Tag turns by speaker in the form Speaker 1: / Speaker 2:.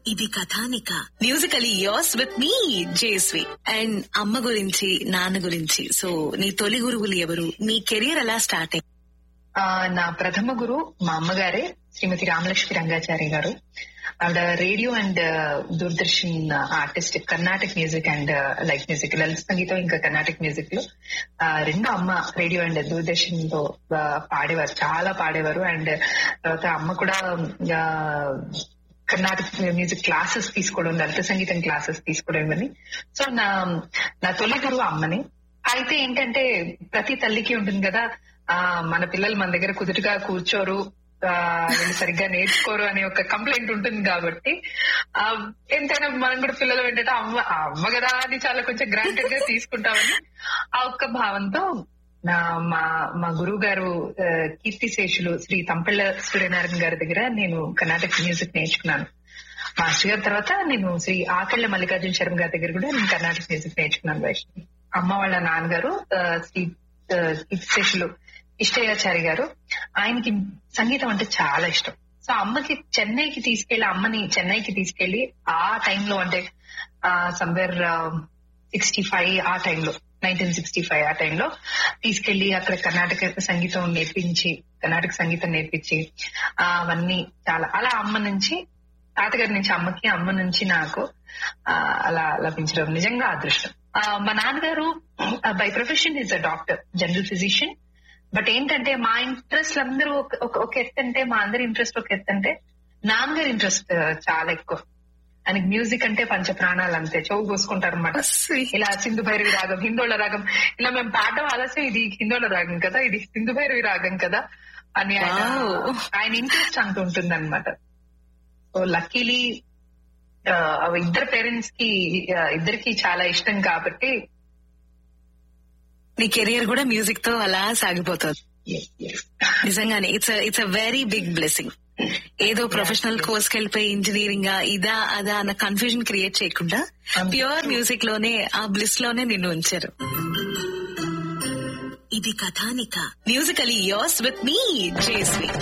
Speaker 1: ఇది కథానిక musically yours with me Jaswi and అమ్మ గురించి నాన్న గురించి సో నీ తొలి గురువులు ఎవరు నీ కెరియర్ ఎలా స్టార్ట్ అయింది
Speaker 2: ఆ, నా ప్రథమ గురు మా అమ్మగారే శ్రీమతి రామలక్ష్మి రంగాచారి గారు ఆవిడ radio and Doordarshan artist Karnataka music and like music లలిత సంగీతం ఇంకా కర్ణాటక మ్యూజిక్ లో ఆ, రెండు అమ్మ రేడియో అండ్ దూరదర్శన్ లో ఆ, పాడేవారు చాలా పాడేవారు అండ్ తర్వాత అమ్మ కూడా ఆ, కర్ణాటక మ్యూజిక్ క్లాసెస్ తీసుకోవడం లలిత సంగీతం క్లాసెస్ తీసుకోవడం ఇవన్నీ సో నా నా తొలి గురువు అమ్మని అయితే ఏంటంటే ప్రతి తల్లికి ఉంటుంది కదా ఆ మన పిల్లలు మన దగ్గర కుదురుగా కూర్చోరు ఆ, వీళ్ళు సరిగ్గా నేర్చుకోరు అనే ఒక కంప్లైంట్ ఉంటుంది కాబట్టి ఆ ఎంతైనా మనం కూడా పిల్లలు ఏంటంటే అమ్మ ఆ అమ్మ కదా అని చాలా కొంచెం గ్రాంటెడ్ గా తీసుకుంటామని ఆ ఒక్క భావంతో నా మా మా గురువు గారు ఆ, కీర్తి శేషులు శ్రీ తంపళ్ళ సూర్యనారాయణ గారి దగ్గర నేను కర్ణాటక మ్యూజిక్ నేర్చుకున్నాను మాస్టర్ గారి తర్వాత నేను శ్రీ ఆకళ్ళ మల్లికార్జున శర్మ గారి దగ్గర కూడా నేను కర్ణాటక మ్యూజిక్ నేర్చుకున్నాను వైష్ణవి అమ్మ వాళ్ళ నాన్నగారు ఆ, శ్రీ ఆ, కీర్తి శేషులు ఇష్టయాచారి గారు ఆయనకి సంగీతం అంటే చాలా ఇష్టం సో అమ్మకి చెన్నైకి తీసుకెళ్లి అమ్మని చెన్నైకి తీసుకెళ్లి ఆ టైంలో అంటే సమ్వేర్ సిక్స్టీ ఫైవ్ ఆ టైంలో నైన్టీన్ సిక్స్టీ ఫైవ్ ఆ టైంలో తీసుకెళ్లి అక్కడ కర్ణాటక సంగీతం నేర్పించి కర్ణాటక సంగీతం నేర్పించి ఆ, అవన్నీ చాలా అలా అమ్మ నుంచి తాతగారి నుంచి అమ్మకి అమ్మ నుంచి నాకు ఆ, అలా లభించడం నిజంగా అదృష్టం ఆ, మా నాన్నగారు by profession is a doctor general physician but ఏంటంటే మా ఇంట్రెస్ట్ అందరూ ఒక- ఒక- ఒక ఎత్తు అంటే మా అందరి ఇంట్రెస్ట్ ఒక ఎత్తు అంటే నాన్నగారి ఇంట్రెస్ట్ చాలా ఎక్కువ ఆయనకి మ్యూజిక్ అంటే పంచ ప్రాణాలు అంతే చెవు కోసుకుంటారు అనమాట ఇలా సింధు భైరవి రాగం హిందోళ రాగం ఇలా మేము పాడడం ఆలస్యం ఇది హిందోళ రాగం కదా ఇది సింధు భైరవి రాగం కదా అని ఆయన
Speaker 1: Wow.
Speaker 2: ఆయన ఇంట్రెస్ట్ అంత ఉంటుంది అనమాట సో లక్కీలీ ఇద్దరు పేరెంట్స్ కి ఆ, ఇద్దరికి చాలా ఇష్టం కాబట్టి
Speaker 1: నీ కెరియర్ కూడా మ్యూజిక్ తో అలా సాగిపోతుంది
Speaker 2: yes, yes.
Speaker 1: నిజంగానే it's it's a very big blessing ఏదో ప్రొఫెషనల్ కోర్స్ కి వెళ్ళిపోయి ఇంజనీరింగ్ ఇదా అదా అన్న కన్ఫ్యూజన్ క్రియేట్ చేయకుండా ప్యూర్ మ్యూజిక్ లోనే ఆ బ్లిస్ లోనే నిన్ను ఉంచారు ఇది కథానిక మ్యూజికలీ యోర్స్ విత్ మీ జేస్వి